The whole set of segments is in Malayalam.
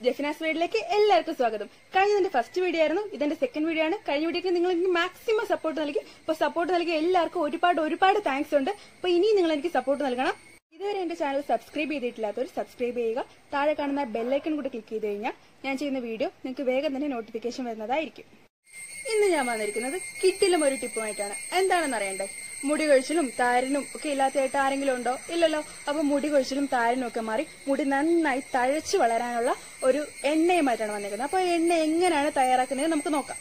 ജെഫിനാസ് വീഡിയോയിലേക്ക് എല്ലാവർക്കും സ്വാഗതം കഴിഞ്ഞതിന്റെ ഫസ്റ്റ് വീഡിയോ ആയിരുന്നു ഇതെന്റെ സെക്കൻഡ് വീഡിയോ ആണ് കഴിഞ്ഞ വീഡിയോക്ക് നിങ്ങൾ എനിക്ക് മാക്സിമം സപ്പോർട്ട് നൽകി അപ്പൊ സപ്പോർട്ട് നൽകിയ എല്ലാവർക്കും ഒരുപാട് ഒരുപാട് താങ്ക്സ് ഉണ്ട് അപ്പൊ ഇനിയും നിങ്ങൾ എനിക്ക് സപ്പോർട്ട് നൽകണം ഇതുവരെ എന്റെ ചാനൽ സബ്സ്ക്രൈബ് ചെയ്തിട്ടില്ലാത്തവർ സബ്സ്ക്രൈബ് ചെയ്യുക താഴെ കാണുന്ന ബെല്ലൈക്കൺ കൂടെ ക്ലിക്ക് ചെയ്ത് കഴിഞ്ഞാൽ ഞാൻ ചെയ്യുന്ന വീഡിയോ നിങ്ങൾക്ക് വേഗം തന്നെ നോട്ടിഫിക്കേഷൻ വരുന്നതായിരിക്കും ഇന്ന് ഞാൻ വന്നിരിക്കുന്നത് കിറ്റിലും ഒരു ടിപ്പുമായിട്ടാണ് എന്താണെന്ന് അറിയണ്ടേ മുടി കൊഴിച്ചിലും താരനും ഒക്കെ ഇല്ലാത്തതായിട്ട് ആരെങ്കിലും ഉണ്ടോ ഇല്ലല്ലോ അപ്പൊ മുടി കൊഴിച്ചിലും താരനും ഒക്കെ മാറി മുടി നന്നായി തഴച്ചു വളരാനുള്ള ഒരു എണ്ണയുമായിട്ടാണ് വന്നിരിക്കുന്നത് അപ്പൊ എണ്ണ എങ്ങനെയാണ് തയ്യാറാക്കുന്നത് നമുക്ക് നോക്കാം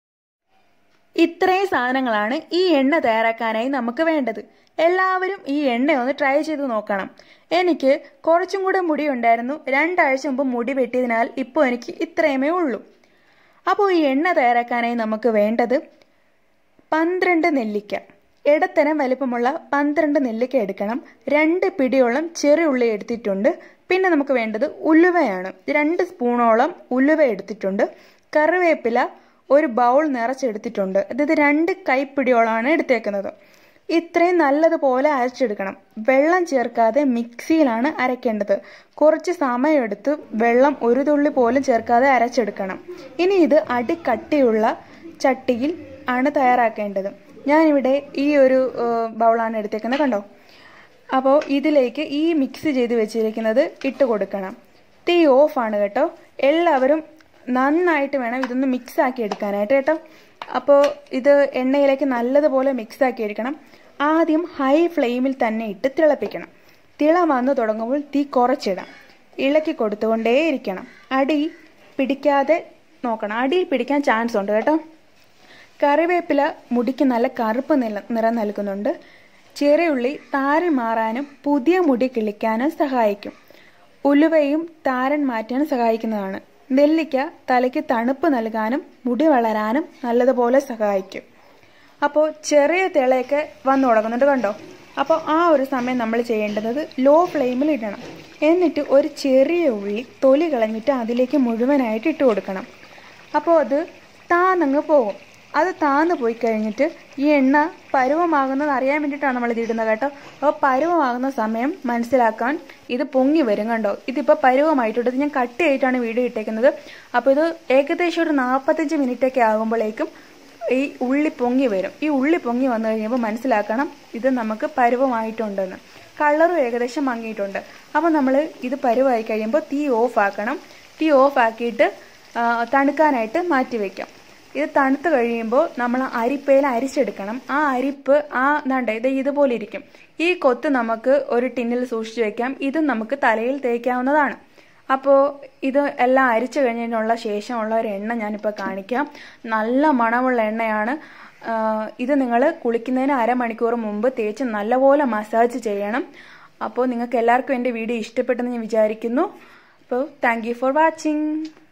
ഇത്രയും സാധനങ്ങളാണ് ഈ എണ്ണ തയ്യാറാക്കാനായി നമുക്ക് വേണ്ടത് എല്ലാവരും ഈ എണ്ണ ഒന്ന് ട്രൈ ചെയ്ത് നോക്കണം എനിക്ക് കുറച്ചും കൂടെ മുടി ഉണ്ടായിരുന്നു രണ്ടാഴ്ച മുമ്പ് മുടി വെട്ടിയതിനാൽ ഇപ്പോൾ എനിക്ക് ഇത്രയുമേ ഉള്ളൂ അപ്പോൾ ഈ എണ്ണ തയ്യാറാക്കാനായി നമുക്ക് വേണ്ടത് പന്ത്രണ്ട് നെല്ലിക്ക ഇടത്തരം വലിപ്പമുള്ള പന്ത്രണ്ട് നെല്ലിക്ക എടുക്കണം രണ്ട് പിടിയോളം ചെറിയ ഉള്ളി എടുത്തിട്ടുണ്ട് പിന്നെ നമുക്ക് വേണ്ടത് ഉലുവയാണ് രണ്ട് സ്പൂണോളം ഉലുവ എടുത്തിട്ടുണ്ട് കറിവേപ്പില ഒരു ബൗൾ നിറച്ചെടുത്തിട്ടുണ്ട് അതായത് രണ്ട് കൈപ്പിടിയോളാണ് എടുത്തേക്കുന്നത് ഇത്രയും നല്ലതുപോലെ അരച്ചെടുക്കണം വെള്ളം ചേർക്കാതെ മിക്സിയിലാണ് അരയ്ക്കേണ്ടത് കുറച്ച് സമയമെടുത്ത് വെള്ളം ഒരു തുള്ളി പോലും ചേർക്കാതെ അരച്ചെടുക്കണം ഇനി ഇത് അടിക്കട്ടിയുള്ള ചട്ടിയിൽ ആണ് തയ്യാറാക്കേണ്ടത് ഞാനിവിടെ ഈ ഒരു ബൗളാണ് എടുത്തേക്കുന്നത് കണ്ടോ അപ്പോൾ ഇതിലേക്ക് ഈ മിക്സ് ചെയ്ത് വെച്ചിരിക്കുന്നത് ഇട്ട് കൊടുക്കണം തീ ഓഫാണ് കേട്ടോ എല്ലാവരും നന്നായിട്ട് വേണം ഇതൊന്ന് മിക്സ് ആക്കി എടുക്കാനായിട്ട് കേട്ടോ അപ്പോൾ ഇത് എണ്ണയിലേക്ക് നല്ലതുപോലെ മിക്സ് ആക്കി എടുക്കണം ആദ്യം ഹൈ ഫ്ലെയിമിൽ തന്നെ ഇട്ട് തിളപ്പിക്കണം തിള വന്നു തുടങ്ങുമ്പോൾ തീ കുറച്ചിടാം ഇളക്കി കൊടുത്തുകൊണ്ടേയിരിക്കണം അടി പിടിക്കാതെ നോക്കണം അടിയിൽ പിടിക്കാൻ ചാൻസ് ഉണ്ട് കേട്ടോ കറിവേപ്പില മുടിക്ക് നല്ല കറുപ്പ് നില നിറം നൽകുന്നുണ്ട് ചെറിയുള്ളി താരൻ മാറാനും പുതിയ മുടി കിളിക്കാനും സഹായിക്കും ഉലുവയും താരൻ മാറ്റാനും സഹായിക്കുന്നതാണ് നെല്ലിക്ക തലയ്ക്ക് തണുപ്പ് നൽകാനും മുടി വളരാനും നല്ലതുപോലെ സഹായിക്കും അപ്പോൾ ചെറിയ തിളയൊക്കെ വന്നു തുടങ്ങുന്നുണ്ട് കണ്ടോ അപ്പോൾ ആ ഒരു സമയം നമ്മൾ ചെയ്യേണ്ടത് ലോ ഫ്ലെയിമിൽ ഇടണം എന്നിട്ട് ഒരു ചെറിയ ഉള്ളി തൊലി കളഞ്ഞിട്ട് അതിലേക്ക് മുഴുവനായിട്ട് ഇട്ട് കൊടുക്കണം അപ്പോൾ അത് താന്നങ്ങ് പോകും അത് താന്ന് പോയി കഴിഞ്ഞിട്ട് ഈ എണ്ണ പരുവമാകുന്നത് അറിയാൻ വേണ്ടിയിട്ടാണ് നമ്മൾ ഇത് ഇടുന്നത് കേട്ടോ അപ്പോൾ പരുവമാകുന്ന സമയം മനസ്സിലാക്കാൻ ഇത് പൊങ്ങി വരും കണ്ടോ ഇതിപ്പോൾ പരുവമായിട്ടുണ്ട് ഇത് ഞാൻ കട്ട് ചെയ്തിട്ടാണ് വീഡിയോ ഇട്ടേക്കുന്നത് അപ്പോൾ ഇത് ഏകദേശം ഒരു നാൽപ്പത്തഞ്ച് മിനിറ്റൊക്കെ ആകുമ്പോഴേക്കും ഈ ഉള്ളി പൊങ്ങി വരും ഈ ഉള്ളി പൊങ്ങി വന്നു കഴിയുമ്പോൾ മനസ്സിലാക്കണം ഇത് നമുക്ക് പരുവമായിട്ടുണ്ടെന്ന് കളറും ഏകദേശം മങ്ങിയിട്ടുണ്ട് അപ്പോൾ നമ്മൾ ഇത് പരുവായി കഴിയുമ്പോൾ തീ ഓഫ് ആക്കണം തീ ഓഫ് ആക്കിയിട്ട് തണുക്കാനായിട്ട് മാറ്റി വയ്ക്കാം ഇത് തണുത്ത് കഴിയുമ്പോൾ നമ്മൾ അരിപ്പയിൽ അരിച്ചെടുക്കണം ആ അരിപ്പ് ആ എന്താണ്ട് ഇത് ഇതുപോലെ ഇരിക്കും ഈ കൊത്ത് നമുക്ക് ഒരു ടിന്നിൽ സൂക്ഷിച്ചു വെക്കാം ഇത് നമുക്ക് തലയിൽ തേക്കാവുന്നതാണ് അപ്പോൾ ഇത് എല്ലാം അരിച്ചു കഴിഞ്ഞതിനുള്ള ശേഷമുള്ള ഒരു എണ്ണ ഞാനിപ്പോൾ കാണിക്കാം നല്ല മണമുള്ള എണ്ണയാണ് ഇത് നിങ്ങൾ കുളിക്കുന്നതിന് അരമണിക്കൂർ മുമ്പ് തേച്ച് നല്ലപോലെ മസാജ് ചെയ്യണം അപ്പോൾ നിങ്ങൾക്ക് എല്ലാവർക്കും എൻ്റെ വീഡിയോ ഇഷ്ടപ്പെട്ടെന്ന് ഞാൻ വിചാരിക്കുന്നു അപ്പോൾ താങ്ക് ഫോർ വാച്ചിങ്